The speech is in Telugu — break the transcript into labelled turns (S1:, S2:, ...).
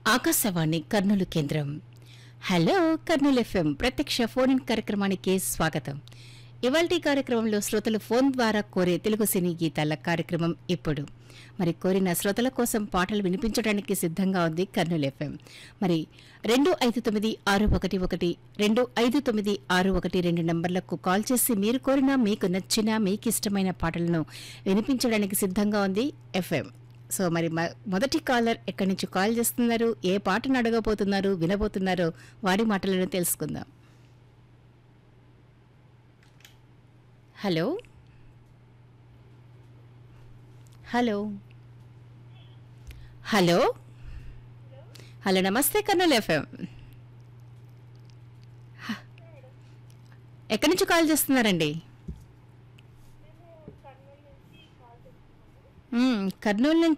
S1: ఆకాశవాణి కర్నూలు కేంద్రం హలో కర్నూలు ఎఫ్ఎం ప్రత్యక్ష ఫోన్ ఇన్ కార్యక్రమానికి స్వాగతం ఇవాల్టి కార్యక్రమంలో శ్రోతలు ఫోన్ ద్వారా కోరే తెలుగు సినీ గీతాల కార్యక్రమం ఇప్పుడు మరి కోరిన శ్రోతల కోసం పాటలు వినిపించడానికి సిద్ధంగా ఉంది కర్నూలు ఎఫ్ఎం మరి రెండు ఐదు తొమ్మిది ఆరు ఒకటి ఒకటి రెండు ఐదు తొమ్మిది ఆరు ఒకటి రెండు నంబర్లకు కాల్ చేసి మీరు కోరిన మీకు నచ్చిన మీకు ఇష్టమైన పాటలను వినిపించడానికి సిద్ధంగా ఉంది ఎఫ్ఎం సో మరి మ- మొదటి కాలర్ ఎక్కడి నుంచి కాల్ చేస్తున్నారు ఏ పాటను అడగబోతున్నారు వినబోతున్నారో వాడి మాటలను తెలుసుకుందాం హలో హలో హలో హలో నమస్తే కర్నూలు ఎఫ్ఎం హ. ఎక్కడి నుంచి కాల్ చేస్తున్నారండి మ్మ్, కర్నూలు నుంచి